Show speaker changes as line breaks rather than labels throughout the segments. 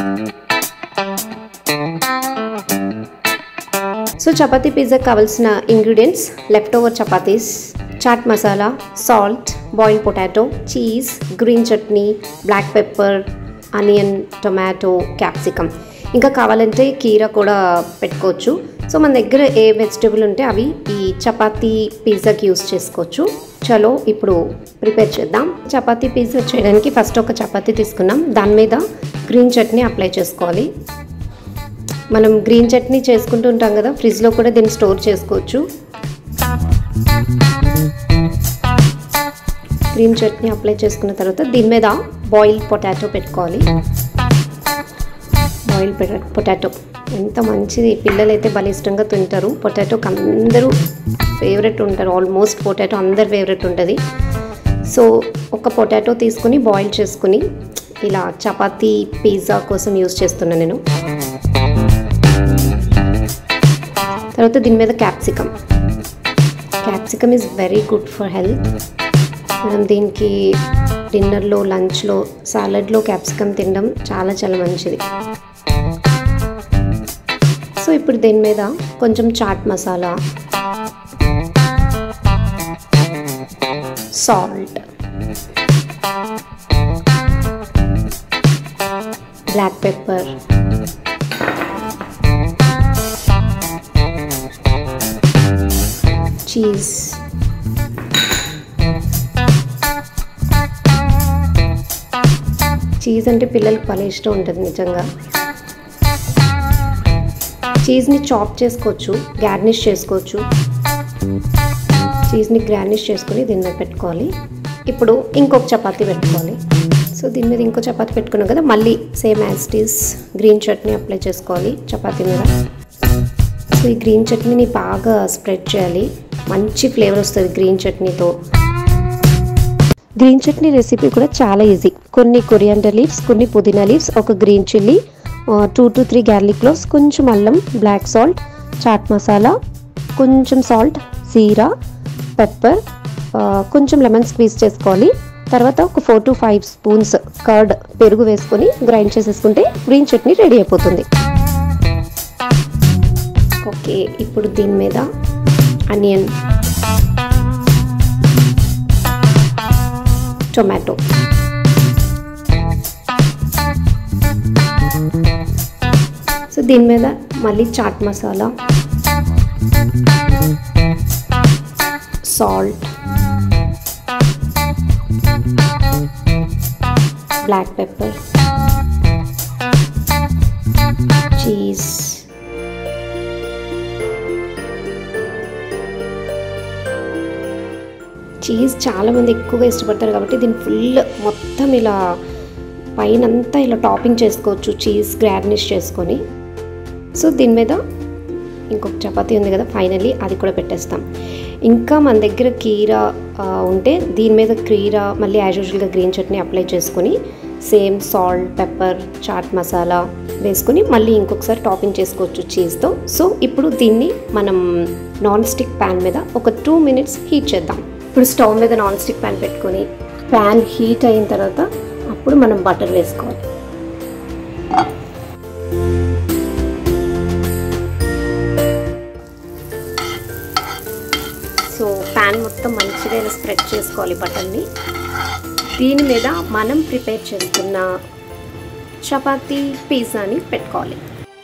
so chapati పిజ్జాకి కావాల్సిన ingredients left over chapatis chaat masala salt boil potato cheese green chutney black pepper onion tomato capsicum ఇంకా కావాలంటే కీర కూడా పెట్టుకోవచ్చు సో మన దగ్గర ఏ వెజిటేబుల్ ఉంటే అవి ఈ చపాతీ పిజ్జాకి యూస్ చేసుకోవచ్చు చలో ఇప్పుడు ప్రిపేర్ చేద్దాం చపాతీ పిజ్జా చేయడానికి ఫస్ట్ ఒక చపాతీ తీసుకున్నాం దాని మీద గ్రీన్ చట్నీ అప్లై చేసుకోవాలి మనం గ్రీన్ చట్నీ చేసుకుంటూ ఉంటాం కదా ఫ్రిడ్జ్లో కూడా దీన్ని స్టోర్ చేసుకోవచ్చు గ్రీన్ చట్నీ అప్లై చేసుకున్న తర్వాత దీని మీద బాయిల్ పొటాటో పెట్టుకోవాలి బాయిల్ పొటాటో ఎంత మంచిది పిల్లలు అయితే భలే ఇష్టంగా తింటారు పొటాటోకి అందరూ ఫేవరెట్ ఉంటారు ఆల్మోస్ట్ పొటాటో అందరి ఫేవరెట్ ఉంటుంది సో ఒక పొటాటో తీసుకుని బాయిల్ చేసుకుని ఇలా చపాతీ పిజ్జా కోసం యూస్ చేస్తున్నాను నేను తర్వాత దీని మీద capsicum capsicum is very good for health మనం దీనికి డిన్నర్లో లంచ్లో సాలడ్లో క్యాప్సికమ్ తినడం చాలా చాలా మంచిది సో ఇప్పుడు దీని మీద కొంచెం chaat masala salt black pepper cheese cheese అంటే పిల్లలకి భలే ఇష్టం ఉంటుంది నిజంగా చీజ్ని చాప్ చేసుకోవచ్చు గార్నిష్ చేసుకోవచ్చు చీజ్ని గార్నిష్ చేసుకొని దీని మీద పెట్టుకోవాలి ఇప్పుడు ఇంకొక చపాతీ పెట్టుకోవాలి సో దీని మీద ఇంకో చపాతీ పెట్టుకున్నాం కదా మళ్ళీ సేమ్ యాజ్టీస్ గ్రీన్ చట్నీ అప్లై చేసుకోవాలి చపాతీ మీద సో ఈ గ్రీన్ చట్నీని బాగా స్ప్రెడ్ చేయాలి మంచి ఫ్లేవర్ వస్తుంది గ్రీన్ చట్నీతో గ్రీన్ చట్నీ రెసిపీ కూడా చాలా ఈజీ కొన్ని కొరియాండర్ లీవ్స్ కొన్ని పుదీనా లీవ్స్ ఒక green chilli two to three garlic cloves కొంచెం అల్లం బ్లాక్ సాల్ట్ చాట్ మసాలా కొంచెం సాల్ట్ జీరా పెప్పర్ కొంచెం లెమన్ స్క్వీజ్ చేసుకోవాలి తర్వాత ఒక four to five spoons curd పెరుగు వేసుకొని గ్రైండ్ చేసేసుకుంటే గ్రీన్ చట్నీ రెడీ అయిపోతుంది ఓకే ఇప్పుడు దీని మీద అనియన్ టొమాటో సో దీని మీద మళ్ళీ chaat masala salt black pepper cheese cheese చాలామంది ఎక్కువగా ఇష్టపడతారు కాబట్టి దీన్ని ఫుల్ మొత్తం ఇలా పైన అంతా ఇలా టాపింగ్ చేసుకోవచ్చు చీజ్ గార్నిష్ చేసుకొని సో దీని మీద ఇంకొక చపాతీ ఉంది కదా ఫైనల్లీ అది కూడా పెట్టేస్తాం ఇంకా మన దగ్గర కీరా ఉంటే దీని మీద కీరా మళ్ళీ యాజ్ యూజువల్గా గ్రీన్ చట్నీ అప్లై చేసుకొని same salt pepper chaat masala వేసుకొని మళ్ళీ ఇంకొకసారి టాపింగ్ చేసుకోవచ్చు చీజ్తో సో ఇప్పుడు దీన్ని మనం నాన్ స్టిక్ ప్యాన్ మీద ఒక టూ మినిట్స్ హీట్ చేద్దాం ఇప్పుడు స్టవ్ మీద నాన్ స్టిక్ ప్యాన్ పెట్టుకొని ప్యాన్ హీట్ అయిన తర్వాత అప్పుడు మనం బటర్ వేసుకోవాలి సో ప్యాన్ మొత్తం మంచిగా ఇలా స్ప్రెడ్ చేసుకోవాలి బటర్ని దీని మీద మనం ప్రిపేర్ చేస్తున్న చపాతీ పిజ్జాని పెట్టుకోవాలి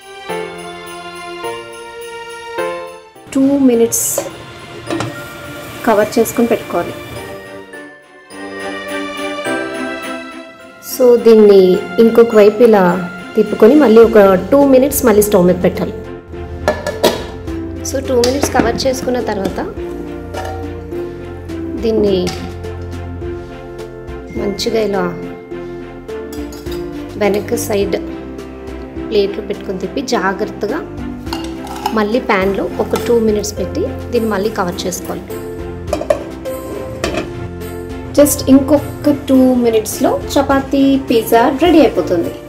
టూ మినిట్స్ కవర్ చేసుకొని పెట్టుకోవాలి సో దీన్ని ఇంకొక వైపు ఇలా తిప్పుకొని మళ్ళీ ఒక టూ మినిట్స్ మళ్ళీ స్టవ్ మీద పెట్టాలి సో టూ మినిట్స్ కవర్ చేసుకున్న తర్వాత దీన్ని మంచిగా ఇలా వెనక సైడ్ ప్లేట్లో పెట్టుకొని తిప్పి జాగ్రత్తగా మళ్ళీ ప్యాన్లో ఒక టూ మినిట్స్ పెట్టి దీన్ని మళ్ళీ కవర్ చేసుకోవాలి జస్ట్ ఇంకొక టూ మినిట్స్లో చపాతీ పిజ్జా రెడీ అయిపోతుంది